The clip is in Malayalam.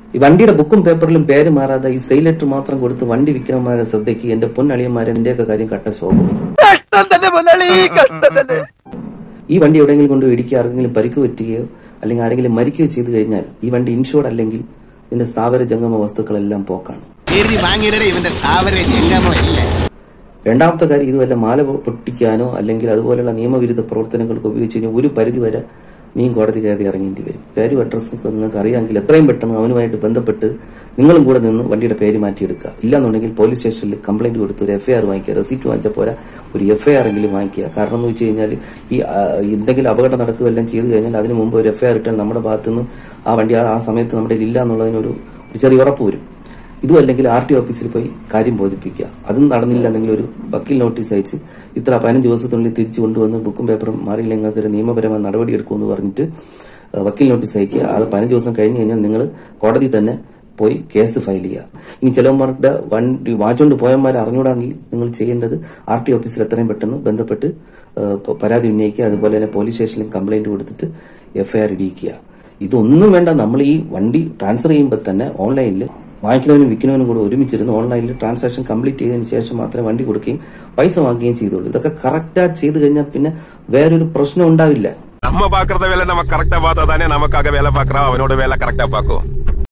ഈ വണ്ടിയുടെ ബുക്കും പേപ്പറിലും പേര് മാറാതെ ഈ സെയിൽ ലെറ്റർ മാത്രം കൊടുത്ത് വണ്ടി വിൽക്കണമാരെ ശ്രദ്ധയ്ക്ക് എന്റെ പൊന്നളിയന്മാരെ നിന്റെയൊക്കെ കാര്യം കട്ട ശോഭം ഈ വണ്ടി എവിടെയെങ്കിലും കൊണ്ട് ഇടിക്കുക ആർക്കെങ്കിലും പരിക്ക് പറ്റുകയോ അല്ലെങ്കിൽ ആരെങ്കിലും മരിക്കുകയോ ചെയ്തു കഴിഞ്ഞാൽ ഈ വണ്ടി ഇൻഷുർഡ് അല്ലെങ്കിൽ ഇതിന്റെ സ്ഥാവര ജംഗമ വസ്തുക്കളെല്ലാം പോക്കാണ് എഴുതി വാങ്ങിയതേ ഇവന്റെ സ്ഥാപന ജംഗമോ ഇല്ല രണ്ടാമത്തെ കാര്യം ഇത് വല്ല മാല പൊട്ടിക്കാനോ അല്ലെങ്കിൽ അതുപോലെയുള്ള നിയമവിരുദ്ധ പ്രവർത്തനങ്ങൾക്ക് ഉപയോഗിച്ച് കഴിഞ്ഞാൽ ഒരു പരിധി വരെ നീ കോടതി കയറി ഇറങ്ങേണ്ടി വരും പേരും അഡ്രസ്സും ഒക്കെ നിങ്ങൾക്ക് അറിയാമെങ്കിൽ എത്രയും പെട്ടെന്ന് അവനുമായിട്ട് ബന്ധപ്പെട്ട് നിങ്ങളും കൂടെ നിന്ന് വണ്ടിയുടെ പേര് മാറ്റിയെടുക്കുക ഇല്ലാന്നുണ്ടെങ്കിൽ പോലീസ് സ്റ്റേഷനിൽ കംപ്ലൈന്റ് കൊടുത്ത് ഒരു എഫ്ഐആർ വാങ്ങിക്കുക റെസീറ്റ് വാങ്ങിച്ച പോരാ ഒരു എഫ്ഐആർ എങ്കിലും വാങ്ങിക്കുക കാരണം എന്ന് വെച്ച് കഴിഞ്ഞാൽ ഈ ആ, എന്തെങ്കിലും അപകടം നടക്കുകയെല്ലാം ചെയ്തു കഴിഞ്ഞാൽ അതിന് മുമ്പ് ഒരു എഫ്ഐആർ ഇട്ടാൽ നമ്മുടെ ഭാഗത്തുനിന്ന് ആ വണ്ടി ആ ആ സമയത്ത് നമ്മുടെ കയ്യിൽ ഇല്ല എന്നുള്ളതിനൊരു ഒരു ചെറിയ ഉറപ്പ് വരും ഇതും അല്ലെങ്കിൽ ആർ ടി ഓഫീസിൽ പോയി കാര്യം ബോധിപ്പിക്കുക അതും നടന്നില്ലെങ്കിൽ ഒരു വക്കീൽ നോട്ടീസ് അയച്ച് ഇത്ര പതിനഞ്ച് ദിവസത്തിനുള്ളിൽ തിരിച്ചു കൊണ്ടുവന്ന് ബുക്കും പേപ്പറും മാറിയില്ലെങ്കിൽ നിങ്ങൾക്ക് ഒരു നിയമപരമായ നടപടി എടുക്കുമെന്ന് പറഞ്ഞിട്ട് ഏഹ്, വക്കീൽ നോട്ടീസ് അയക്കുക അത് പതിനഞ്ച് ദിവസം കഴിഞ്ഞ് കഴിഞ്ഞാൽ നിങ്ങൾ കോടതി തന്നെ പോയി കേസ് ഫയൽ ചെയ്യുക ഇനി ചിലവന്മാരുടെ വണ്ടി വാങ്ങിച്ചുകൊണ്ട് പോയന്മാർ അറിഞ്ഞൂടാങ്കിൽ നിങ്ങൾ ചെയ്യേണ്ടത് ആർ ടി ഓഫീസിൽ എത്രയും പെട്ടെന്ന് ബന്ധപ്പെട്ട് ഏഹ്, പ- പരാതി ഉന്നയിക്കുക അതുപോലെ തന്നെ പോലീസ് സ്റ്റേഷനിൽ കംപ്ലൈന്റ് കൊടുത്തിട്ട് എഫ്ഐആർ ഇടിയിക്കുക ഇതൊന്നും വേണ്ട നമ്മൾ ഈ വണ്ടി ട്രാൻസ്ഫർ ചെയ്യുമ്പോൾ തന്നെ ഓൺലൈനിൽ വാങ്ങിക്കുന്നവനും വിൽക്കുന്നവനും കൂടെ ഒരുമിച്ചിരുന്ന് ഓൺലൈനിൽ ട്രാൻസാക്ഷൻ കംപ്ലീറ്റ് ചെയ്തതിന് ശേഷം മാത്രമേ വണ്ടി കൊടുക്കുകയും പൈസ വാങ്ങുകയും ചെയ്തോളൂ ഇതൊക്കെ കറക്റ്റാ ചെയ്ത് കഴിഞ്ഞാൽ പിന്നെ വേറൊരു പ്രശ്നം ഉണ്ടാവില്ല நம்ம பாக்குறத வேலை நம்ம கரெக்டா பார்த்தா தானே நமக்காக வேலை பாக்குறோம் அவனோட வேலை கரெக்டா பாக்கும்